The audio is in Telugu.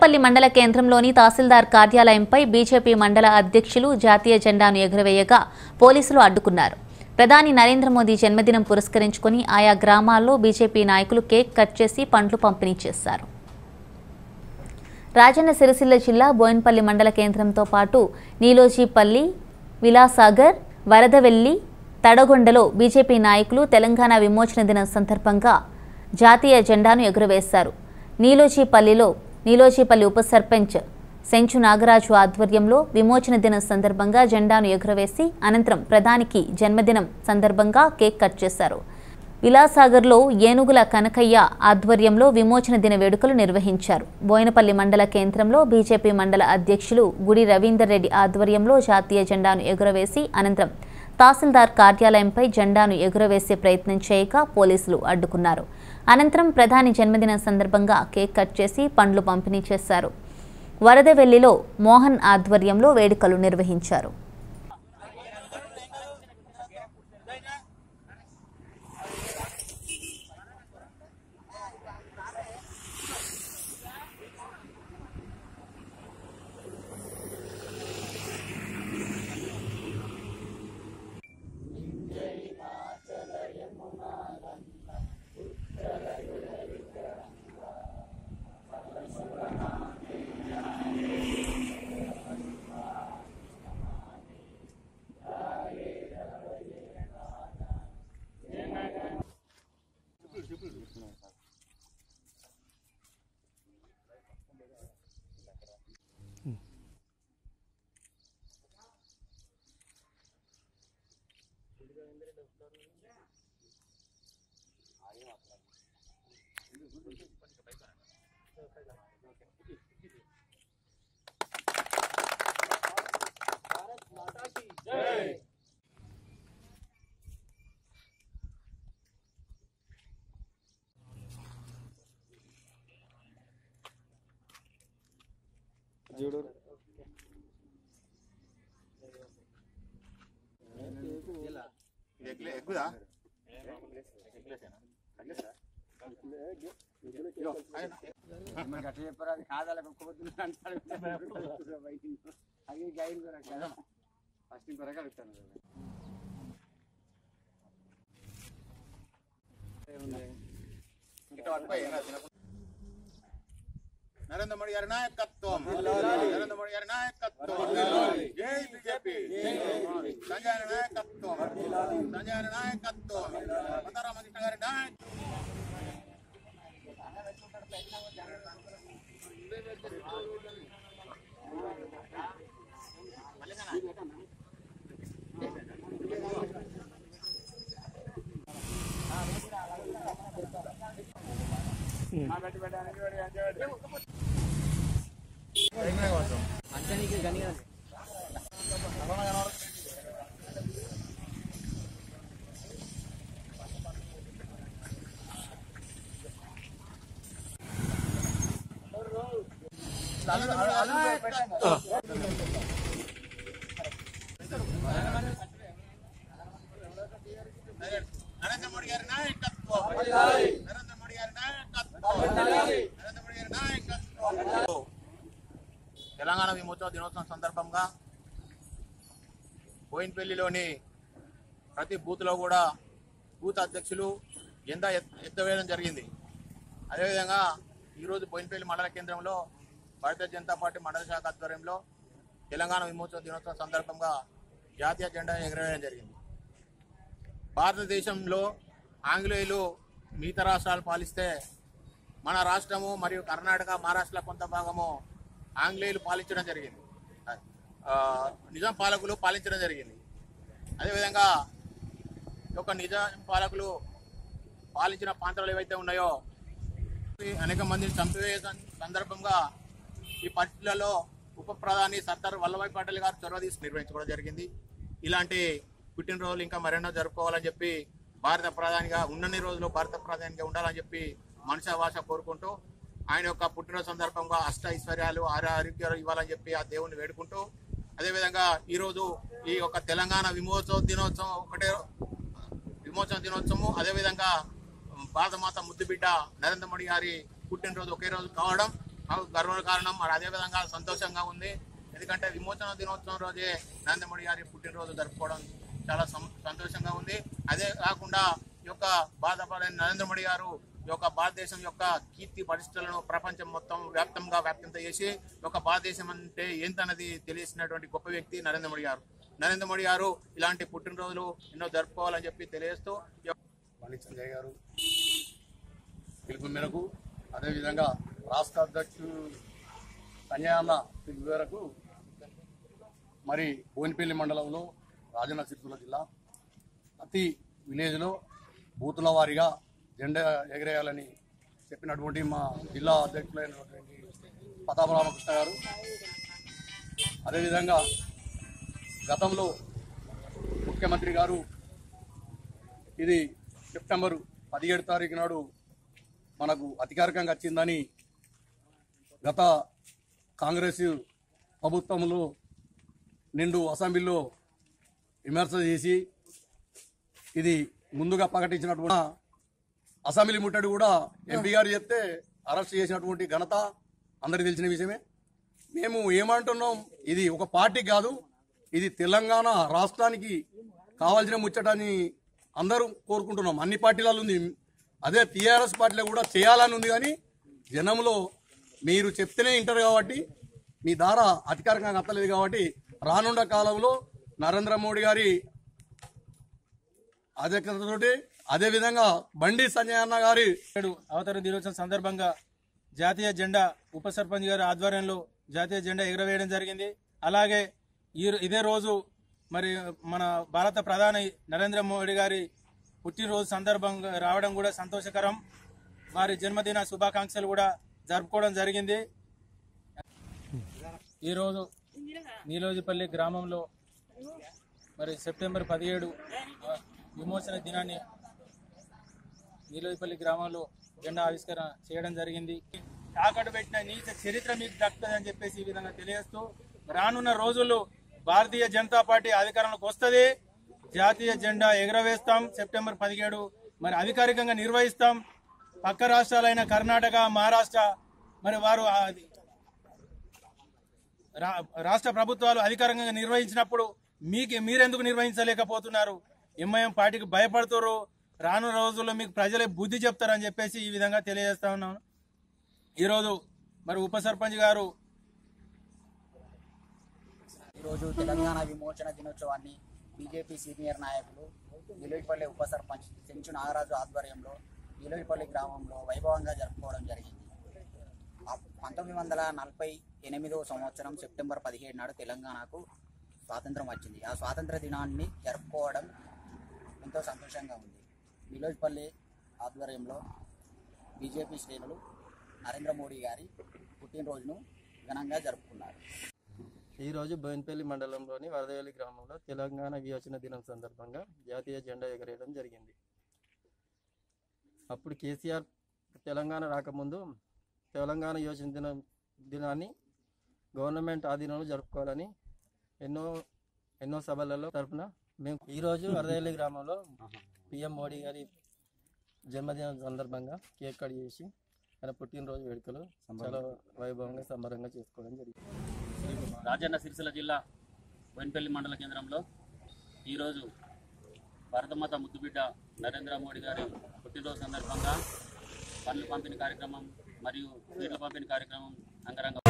బోయినపల్లి మండల కేంద్రంలోని తహసీల్దార్ కార్యాలయంపై బీజేపీ మండల అధ్యక్షులు జాతీయ జెండాను ఎగురవేయగా పోలీసులు అడ్డుకున్నారు ప్రధాని నరేంద్ర మోదీ జన్మదినం పురస్కరించుకుని ఆయా గ్రామాల్లో బీజేపీ నాయకులు కేక్ కట్ చేసి పండ్లు పంపిణీ చేశారు రాజన్న సిరిసిల్ల జిల్లా బోయిన్పల్లి మండల కేంద్రంతో పాటు నీలోజీపల్లి విలాసాగర్ వరదవెల్లి తడగొండలో బీజేపీ నాయకులు తెలంగాణ విమోచన దినం సందర్భంగా జాతీయ జెండాను ఎగురవేశారు నీలోజీపల్లిలో నీలోజీపల్లి ఉప సర్పంచ్ సెంచు నాగరాజు ఆధ్వర్యంలో విమోచన దినం సందర్భంగా జెండాను ఎగురవేసి అనంతరం ప్రధానికి జన్మదినం సందర్భంగా కేక్ కట్ చేశారు విలాసాగర్లో ఏనుగుల కనకయ్య ఆధ్వర్యంలో విమోచన దిన వేడుకలు నిర్వహించారు బోయినపల్లి మండల కేంద్రంలో బీజేపీ మండల అధ్యక్షులు గుడి రవీందర్ రెడ్డి ఆధ్వర్యంలో జాతీయ జెండాను ఎగురవేసి అనంతరం తహసీల్దార్ కార్యాలయంపై జెండాను ఎగురవేసే ప్రయత్నం చేయగా పోలీసులు అడ్డుకున్నారు అనంతరం ప్రధాని జన్మదినం సందర్భంగా కేక్ కట్ చేసి పండ్లు పంపిణీ చేశారు వరదవెల్లిలో మోహన్ ఆధ్వర్యంలో వేడుకలు నిర్వహించారు ఎక్కుదా మరి గట్ల చెప్పారు అది కాదాల కుక్కబొద్దులు అంటారు అది గైన్ కదా ఫస్ట్ త్వరగా అడుగుతాను నరేంద్ర మోడీ గారి నాయకత్వం నరేంద్ర మోడీ గారి నాయకత్వం జై బీజేపీ సంజయ్ నాయకత్వం సంజయ్ నాయకత్వం మందారామకృష్ణ గారి నాయకత్వం నరేంద్ర మోడీ గారి నాయకత్వం నరేంద్ర మోడీ గారి నాయకత్వం నరేంద్ర మోడీ గారి నాయకత్వం తెలంగాణ విమోచన దినోత్సవం సందర్భంగా బోయిన్పల్లిలోని ప్రతి బూత్లో కూడా బూత్ అధ్యక్షులు ఎంత ఎత్తవేయడం జరిగింది అదేవిధంగా ఈరోజు బోయిన్పల్లి మండల కేంద్రంలో భారతీయ జనతా పార్టీ మండల శాఖ ఆధ్వర్యంలో తెలంగాణ విమోచన దినోత్సవం సందర్భంగా జాతీయ జెండా ఎగరవేయడం జరిగింది భారతదేశంలో ఆంగ్లేయులు మిగతా రాష్ట్రాలు పాలిస్తే మన రాష్ట్రము మరియు కర్ణాటక మహారాష్ట్ర కొంత భాగము ఆంగ్లేయులు పాలించడం జరిగింది ఆ, నిజాం పాలకులు పాలించడం జరిగింది అదేవిధంగా ఈ యొక్క నిజాం పాలకులు పాలించిన ప్రాంతాలు ఏవైతే ఉన్నాయో అనేక మందిని చంపివేయ సం- సందర్భంగా ఈ పరిస్థితులలో ఉప ప్రధాని సర్దార్ వల్లభాయ్ పటేల్ గారు చొరవ తీసుకు నిర్వహించుకోవడం జరిగింది ఇలాంటి పుట్టినరోజులు ఇంకా మరెన్నో జరుపుకోవాలని చెప్పి భారత ప్రధానిగా ఉన్నన్ని రోజులు భారత ప్రధానిగా ఉండాలని చెప్పి మనసా భాష కోరుకుంటూ ఆయన యొక్క పుట్టినరోజు సందర్భంగా అష్ట ఐశ్వర్యాలు ఆరు ఆరోగ్యాలు ఇవ్వాలని చెప్పి ఆ దేవుణ్ణి వేడుకుంటూ అదేవిధంగా ఈరోజు ఈ యొక్క తెలంగాణ విమోచన దినోత్సవం ఒకటే విమోచన దినోత్సవం అదేవిధంగా భారతమాత ముద్దు బిడ్డ నరేంద్ర మోడీ గారి పుట్టినరోజు ఒకే రోజు కావడం మాకు గర్వ కారణం మరి అదేవిధంగా సంతోషంగా ఉంది ఎందుకంటే విమోచన దినోత్సవం రోజే నరేంద్ర మోడీ గారి పుట్టినరోజు జరుపుకోవడం చాలా సం- సంతోషంగా ఉంది అదే కాకుండా ఈ యొక్క బాధపడిన నరేంద్ర మోడీ గారు ఈ యొక్క భారతదేశం యొక్క కీర్తి పరిస్థితులను ప్రపంచం మొత్తం వ్యాప్తంగా వ్యాప్తంత చేసి ఈ యొక్క భారతదేశం అంటే ఏంటన్నది తెలియసినటువంటి గొప్ప వ్యక్తి నరేంద్ర మోడీ గారు నరేంద్ర మోడీ గారు ఇలాంటి పుట్టినరోజులు ఎన్నో జరుపుకోవాలని చెప్పి తెలియజేస్తూ ఈ యొక్క బండి సంజయ్ గారు పిలుపు మేరకు అదేవిధంగా రాష్ట్ర అధ్యక్షుడు సంజయ్ అన్న పిలుపు మేరకు మరి బోయినపల్లి మండలంలో రాజన్న సిరిసిల్ల జిల్లా ప్రతి విలేజ్లో బూతుల వారీగా జెండా ఎగరేయాలని చెప్పినటువంటి మా జిల్లా అధ్యక్షులైనటువంటి ప్రతాప రామకృష్ణ గారు అదేవిధంగా గతంలో ముఖ్యమంత్రి గారు ఇది సెప్టెంబర్ పదిహేడు తారీఖు నాడు మనకు అధికారికంగా వచ్చిందని గత కాంగ్రెస్ ప్రభుత్వంలో నిండు అసెంబ్లీలో విమర్శ చేసి ఇది ముందుగా ప్రకటించినటువంటి అసెంబ్లీ ముట్టడి కూడా ఎంపీ గారు చెప్తే అరెస్ట్ చేసినటువంటి ఘనత అందరికీ తెలిసిన విషయమే మేము ఏమంటున్నాం ఇది ఒక పార్టీ కాదు ఇది తెలంగాణ రాష్ట్రానికి కావాల్సిన ముచ్చటని అందరూ కోరుకుంటున్నాం అన్ని పార్టీలలో ఉంది అదే టీఆర్ఎస్ పార్టీలో కూడా చేయాలని ఉంది కానీ జనంలో మీరు చెప్తేనే వింటారు కాబట్టి మీ ద్వారా అధికారికంగా అత్తలేదు కాబట్టి రానున్న కాలంలో నరేంద్ర మోడీ గారి అధ్యక్షతతోటి అదేవిధంగా బండి సంజయ్ అన్న గారి నేడు అవతరణ దినోత్సవం సందర్భంగా జాతీయ జెండా ఉప సర్పంచ్ గారి ఆధ్వర్యంలో జాతీయ జెండా ఎగురవేయడం జరిగింది అలాగే ఈ ఇదే రోజు మరి మన భారత ప్రధాని నరేంద్ర మోడీ గారి పుట్టినరోజు సందర్భంగా రావడం కూడా సంతోషకరం వారి జన్మదిన శుభాకాంక్షలు కూడా జరుపుకోవడం జరిగింది ఈరోజు నీలోజిపల్లి గ్రామంలో మరి సెప్టెంబర్ పదిహేడు ఆ, విమోచన దినాన్ని నీలోజిపల్లి గ్రామంలో జెండా ఆవిష్కరణ చేయడం జరిగింది తాకట్టు పెట్టిన నీచ చరిత్ర మీకు దక్కుతుందని చెప్పేసి ఈ విధంగా తెలియజేస్తూ రానున్న రోజుల్లో భారతీయ జనతా పార్టీ అధికారంలోకి వస్తుంది జాతీయ జెండా ఎగరవేస్తాం సెప్టెంబర్ పదిహేడు మరి అధికారికంగా నిర్వహిస్తాం పక్క రాష్ట్రాలైన కర్ణాటక మహారాష్ట్ర మరి వారు ఆ- రా- రాష్ట్ర ప్రభుత్వాలు అధికారికంగా నిర్వహించినప్పుడు మీకు మీరెందుకు నిర్వహించలేకపోతున్నారు ఎంఐఎం పార్టీకి భయపడుతున్నారు రానున్న రోజుల్లో మీకు ప్రజలే బుద్ధి చెప్తారని చెప్పేసి ఈ విధంగా తెలియజేస్తా ఉన్నాను ఈరోజు మరి ఉప సర్పంచ్ గారు ఈరోజు తెలంగాణ విమోచన దినోత్సవాన్ని బీజేపీ సీనియర్ నాయకులు నిలువిపల్లి ఉప సర్పంచ్ చెంచు నాగరాజు ఆధ్వర్యంలో నిలువిపల్లి గ్రామంలో వైభవంగా జరుపుకోవడం జరిగింది ఆ పంతొమ్మిది వందల నలభై ఎనిమిదవ సంవత్సరం సెప్టెంబర్ పదిహేడు నాడు తెలంగాణకు స్వాతంత్రం వచ్చింది ఆ స్వాతంత్ర దినాన్ని జరుపుకోవడం ఎంతో సంతోషంగా ఉంది నిలోజ్పల్లి ఆధ్వర్యంలో బీజేపీ శ్రేణులు నరేంద్ర మోడీ గారి పుట్టినరోజును ఘనంగా జరుపుకున్నారు ఈరోజు బోయినపల్లి మండలంలోని వరదవెల్లి గ్రామంలో తెలంగాణ విమోచన దినం సందర్భంగా జాతీయ జెండా ఎగరేయడం జరిగింది అప్పుడు కేసీఆర్ తెలంగాణ రాకముందు తెలంగాణ యోజన దినం దినాన్ని గవర్నమెంట్ ఆధీనంలో జరుపుకోవాలని ఎన్నో ఎన్నో సభలలో తరపున మేము ఈరోజు వరదవెల్లి గ్రామంలో పిఎం మోడీ గారి జన్మదినం సందర్భంగా కేక్ కట్ చేసి ఆయన పుట్టినరోజు వేడుకలు చాలా వైభవంగా సంబరంగా చేసుకోవడం జరిగింది రాజన్న సిరిసిల్ల జిల్లా బోయినపల్లి మండల కేంద్రంలో ఈరోజు భారతమాత ముద్దుబిడ్డ నరేంద్ర మోడీ గారి పుట్టినరోజు సందర్భంగా పనుల పంపిణీ కార్యక్రమం మరియు స్వీట్ల పంపిణీ కార్యక్రమం అంగరంగ